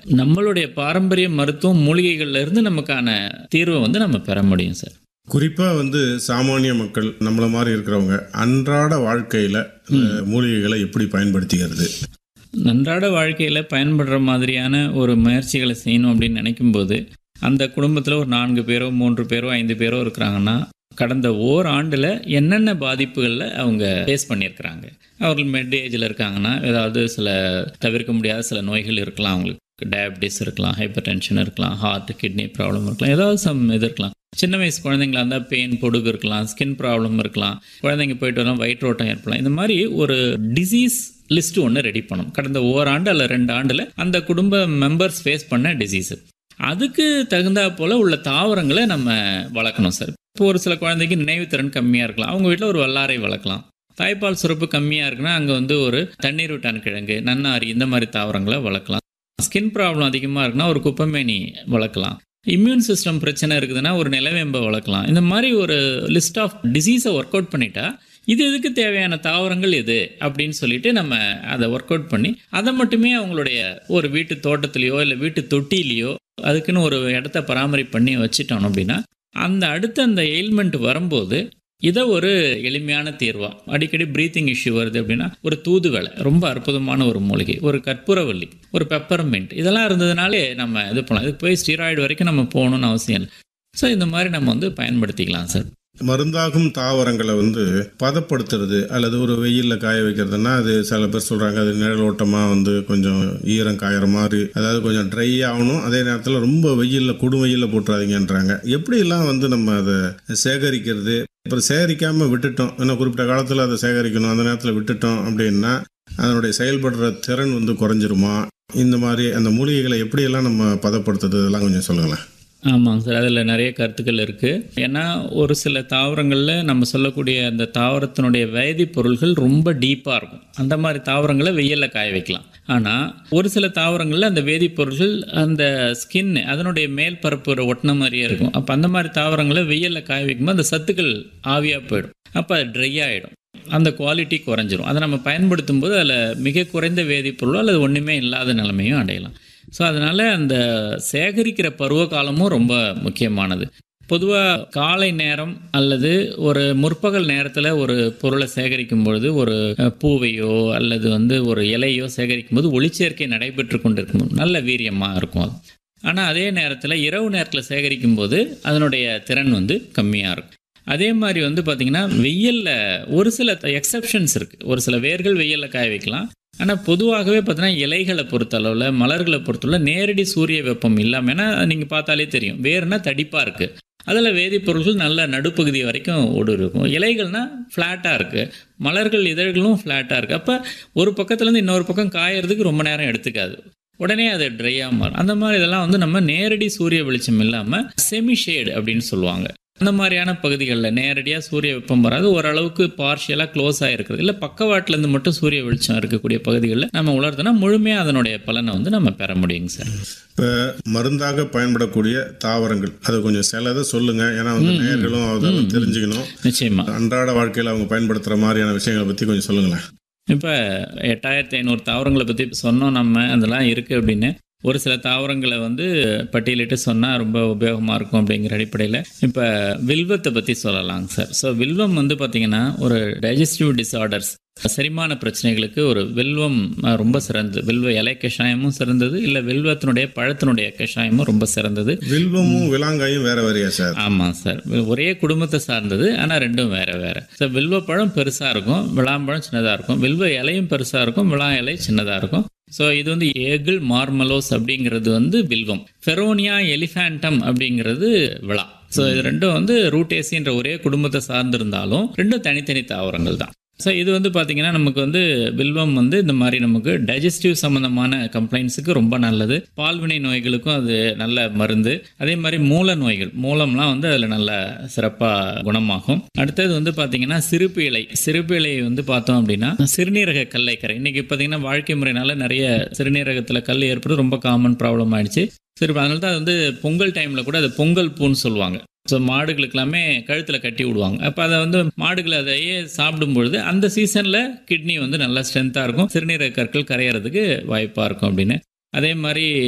நம்மளுடைய பாரம்பரிய மருத்துவம் மூலிகைகள்ல இருந்து நமக்கான தீர்வை வந்து நம்ம பெற முடியும் சார் குறிப்பாக வந்து சாமானிய மக்கள் நம்மள மாதிரி இருக்கிறவங்க அன்றாட வாழ்க்கையில் மூலிகைகளை எப்படி பயன்படுத்திக்கிறது அன்றாட வாழ்க்கையில் பயன்படுற மாதிரியான ஒரு முயற்சிகளை செய்யணும் அப்படின்னு நினைக்கும்போது அந்த குடும்பத்தில் ஒரு நான்கு பேரோ மூன்று பேரோ ஐந்து பேரோ இருக்கிறாங்கன்னா கடந்த ஓர் ஆண்டில் என்னென்ன பாதிப்புகளில் அவங்க ஃபேஸ் பண்ணியிருக்கிறாங்க அவர்கள் மெட் ஏஜில் இருக்காங்கன்னா ஏதாவது சில தவிர்க்க முடியாத சில நோய்கள் இருக்கலாம் அவங்களுக்கு டயபிட்டிஸ் இருக்கலாம் ஹைப்பர் டென்ஷன் இருக்கலாம் ஹார்ட் கிட்னி ப்ராப்ளம் இருக்கலாம் ஏதாவது சம் இது இருக்கலாம் சின்ன வயசு குழந்தைங்களா இருந்தால் பெயின் பொடுகு இருக்கலாம் ஸ்கின் ப்ராப்ளம் இருக்கலாம் குழந்தைங்க போயிட்டு வரலாம் வயிற்றோட்டம் ஏற்படலாம் இந்த மாதிரி ஒரு டிசீஸ் லிஸ்ட் ஒன்று ரெடி பண்ணணும் கடந்த ஓராண்டு அல்ல ரெண்டு ஆண்டில் அந்த குடும்ப மெம்பர்ஸ் ஃபேஸ் பண்ண டிசீஸ் அதுக்கு தகுந்தா போல் உள்ள தாவரங்களை நம்ம வளர்க்கணும் சார் இப்போ ஒரு சில குழந்தைக்கு நினைவுத்திறன் கம்மியாக இருக்கலாம் அவங்க வீட்டில் ஒரு வல்லாரை வளர்க்கலாம் தாய்ப்பால் சுரப்பு கம்மியாக இருக்குன்னா அங்கே வந்து ஒரு தண்ணீர் விட்டான் கிழங்கு நன்னாரி இந்த மாதிரி தாவரங்களை வளர்க்கலாம் ஸ்கின் ப்ராப்ளம் அதிகமாக இருக்குன்னா ஒரு குப்பமேனி வளர்க்கலாம் இம்யூன் சிஸ்டம் பிரச்சனை இருக்குதுன்னா ஒரு நிலவேம்பை வளர்க்கலாம் இந்த மாதிரி ஒரு லிஸ்ட் ஆஃப் டிசீஸை ஒர்க் அவுட் பண்ணிட்டா இது எதுக்கு தேவையான தாவரங்கள் எது அப்படின்னு சொல்லிட்டு நம்ம அதை ஒர்க் அவுட் பண்ணி அதை மட்டுமே அவங்களுடைய ஒரு வீட்டு தோட்டத்திலேயோ இல்லை வீட்டு தொட்டிலேயோ அதுக்குன்னு ஒரு இடத்த பராமரிப்பு பண்ணி வச்சுட்டோம் அப்படின்னா அந்த அடுத்த அந்த எயில்மெண்ட் வரும்போது இதை ஒரு எளிமையான தீர்வா அடிக்கடி ப்ரீத்திங் இஷ்யூ வருது அப்படின்னா ஒரு தூதுவளை ரொம்ப அற்புதமான ஒரு மூலிகை ஒரு கற்பூரவல்லி ஒரு பெப்பர்மெண்ட் இதெல்லாம் இருந்ததுனாலே நம்ம இது பண்ணலாம் இதுக்கு போய் ஸ்டீராய்டு வரைக்கும் நம்ம போகணும்னு அவசியம் இல்லை ஸோ இந்த மாதிரி நம்ம வந்து பயன்படுத்திக்கலாம் சார் மருந்தாகும் தாவரங்களை வந்து பதப்படுத்துறது அல்லது ஒரு வெயிலில் காய வைக்கிறதுனா அது சில பேர் சொல்கிறாங்க அது நிழலோட்டமாக வந்து கொஞ்சம் ஈரம் காயிற மாதிரி அதாவது கொஞ்சம் ட்ரை ஆகணும் அதே நேரத்தில் ரொம்ப வெயிலில் குடு வெயிலில் போட்டுறாதீங்கன்றாங்க எப்படிலாம் வந்து நம்ம அதை சேகரிக்கிறது அப்புறம் சேகரிக்காமல் விட்டுட்டோம் இன்னும் குறிப்பிட்ட காலத்தில் அதை சேகரிக்கணும் அந்த நேரத்தில் விட்டுட்டோம் அப்படின்னா அதனுடைய செயல்படுற திறன் வந்து குறைஞ்சிருமா இந்த மாதிரி அந்த மூலிகைகளை எப்படியெல்லாம் நம்ம பதப்படுத்துறது இதெல்லாம் கொஞ்சம் சொல்லுங்களேன் ஆமாங்க சார் அதில் நிறைய கருத்துக்கள் இருக்குது ஏன்னா ஒரு சில தாவரங்களில் நம்ம சொல்லக்கூடிய அந்த தாவரத்தினுடைய வேதிப்பொருள்கள் ரொம்ப டீப்பாக இருக்கும் அந்த மாதிரி தாவரங்களை வெயிலில் காய வைக்கலாம் ஆனால் ஒரு சில தாவரங்களில் அந்த வேதிப்பொருள்கள் அந்த ஸ்கின் அதனுடைய மேல் பரப்பு ஒட்டின மாதிரியே இருக்கும் அப்போ அந்த மாதிரி தாவரங்களை வெயிலில் காய வைக்கும்போது அந்த சத்துக்கள் ஆவியாக போயிடும் அப்போ அது ட்ரை ஆகிடும் அந்த குவாலிட்டி குறைஞ்சிரும் அதை நம்ம பயன்படுத்தும் போது அதில் மிக குறைந்த வேதிப்பொருளோ அல்லது ஒன்றுமே இல்லாத நிலைமையும் அடையலாம் ஸோ அதனால் அந்த சேகரிக்கிற பருவ காலமும் ரொம்ப முக்கியமானது பொதுவாக காலை நேரம் அல்லது ஒரு முற்பகல் நேரத்தில் ஒரு பொருளை சேகரிக்கும் பொழுது ஒரு பூவையோ அல்லது வந்து ஒரு இலையோ சேகரிக்கும் போது ஒளிச்சேர்க்கை நடைபெற்று கொண்டிருக்கும் நல்ல வீரியமாக இருக்கும் அது ஆனால் அதே நேரத்தில் இரவு நேரத்தில் சேகரிக்கும் போது அதனுடைய திறன் வந்து கம்மியாக இருக்கும் அதே மாதிரி வந்து பார்த்திங்கன்னா வெயிலில் ஒரு சில எக்ஸப்ஷன்ஸ் இருக்குது ஒரு சில வேர்கள் வெயிலில் காய வைக்கலாம் ஆனால் பொதுவாகவே பார்த்தீங்கன்னா இலைகளை பொறுத்தளவில் மலர்களை பொறுத்தளவில் நேரடி சூரிய வெப்பம் இல்லாமல் ஏன்னா நீங்கள் பார்த்தாலே தெரியும் வேர்னா தடிப்பாக இருக்குது அதில் வேதிப்பொருள்கள் நல்ல நடுப்பகுதி வரைக்கும் ஓடு இருக்கும் இலைகள்னா ஃப்ளாட்டாக இருக்குது மலர்கள் இதழ்களும் ஃப்ளாட்டாக இருக்குது அப்போ ஒரு பக்கத்துலேருந்து இன்னொரு பக்கம் காயறதுக்கு ரொம்ப நேரம் எடுத்துக்காது உடனே அது ட்ரையாக மாறும் அந்த மாதிரி இதெல்லாம் வந்து நம்ம நேரடி சூரிய வெளிச்சம் இல்லாமல் செமி ஷேடு அப்படின்னு சொல்லுவாங்க அந்த மாதிரியான பகுதிகளில் நேரடியாக சூரிய வெப்பம் வராது ஓரளவுக்கு பார்ஷியலாக க்ளோஸ் ஆகிருக்கிறது இல்லை பக்கவாட்டிலேருந்து மட்டும் சூரிய வெளிச்சம் இருக்கக்கூடிய பகுதிகளில் நம்ம உலர்த்தினா முழுமையாக அதனுடைய பலனை வந்து நம்ம பெற முடியுங்க சார் இப்போ மருந்தாக பயன்படக்கூடிய தாவரங்கள் அது கொஞ்சம் சிலதை சொல்லுங்க ஏன்னா வந்து நேர்களும் அதெல்லாம் தெரிஞ்சுக்கணும் நிச்சயமா அன்றாட வாழ்க்கையில் அவங்க பயன்படுத்துகிற மாதிரியான விஷயங்களை பற்றி கொஞ்சம் சொல்லுங்களேன் இப்போ எட்டாயிரத்தி ஐநூறு தாவரங்களை பற்றி சொன்னோம் நம்ம அதெல்லாம் இருக்குது அப்படின்னு ஒரு சில தாவரங்களை வந்து பட்டியலிட்டு சொன்னால் ரொம்ப உபயோகமாக இருக்கும் அப்படிங்கிற அடிப்படையில் இப்போ வில்வத்தை பற்றி சொல்லலாங்க சார் ஸோ வில்வம் வந்து பார்த்திங்கன்னா ஒரு டைஜஸ்டிவ் டிசார்டர்ஸ் செரிமான பிரச்சனைகளுக்கு ஒரு வில்வம் ரொம்ப சிறந்தது வில்வ இலை கஷாயமும் சிறந்தது இல்லை வில்வத்தினுடைய பழத்தினுடைய கஷாயமும் ரொம்ப சிறந்தது வில்வமும் விலாங்காயும் வேற வேறையா சார் ஆமாம் சார் ஒரே குடும்பத்தை சார்ந்தது ஆனால் ரெண்டும் வேற வேற ஸோ வில்வ பழம் பெருசாக இருக்கும் விளாம்பழம் சின்னதாக இருக்கும் வில்வ இலையும் பெருசாக இருக்கும் விழா இலை சின்னதாக இருக்கும் ஸோ இது வந்து ஏகிள் மார்மலோஸ் அப்படிங்கிறது வந்து வில்வம் ஃபெரோனியா எலிஃபேண்டம் அப்படிங்கிறது விழா ஸோ இது ரெண்டும் வந்து ரூட்டேசின்ற ஒரே குடும்பத்தை சார்ந்திருந்தாலும் ரெண்டும் தனித்தனி தாவரங்கள் தான் ஸோ இது வந்து பார்த்திங்கன்னா நமக்கு வந்து வில்வம் வந்து இந்த மாதிரி நமக்கு டைஜஸ்டிவ் சம்மந்தமான கம்ப்ளைண்ட்ஸுக்கு ரொம்ப நல்லது பால்வினை நோய்களுக்கும் அது நல்ல மருந்து அதே மாதிரி மூல நோய்கள் மூலம்லாம் வந்து அதில் நல்ல சிறப்பாக குணமாகும் அடுத்தது வந்து பார்த்திங்கன்னா சிறுப்பு இலை சிறுப்பு இலை வந்து பார்த்தோம் அப்படின்னா சிறுநீரக கல்லைக்கரை இன்றைக்கி பார்த்திங்கன்னா வாழ்க்கை முறையினால நிறைய சிறுநீரகத்தில் கல் ஏற்படுறது ரொம்ப காமன் ப்ராப்ளம் ஆயிடுச்சு சரி அதனால தான் அது வந்து பொங்கல் டைமில் கூட அது பொங்கல் பூன்னு சொல்லுவாங்க ஸோ மாடுகளுக்கு எல்லாமே கழுத்தில் கட்டி விடுவாங்க அப்போ அதை வந்து மாடுகள் அதையே சாப்பிடும் பொழுது அந்த சீசனில் கிட்னி வந்து நல்லா ஸ்ட்ரென்த்தாக இருக்கும் சிறுநீரக கற்கள் கரையிறதுக்கு வாய்ப்பாக இருக்கும் அப்படின்னு அதே மாதிரி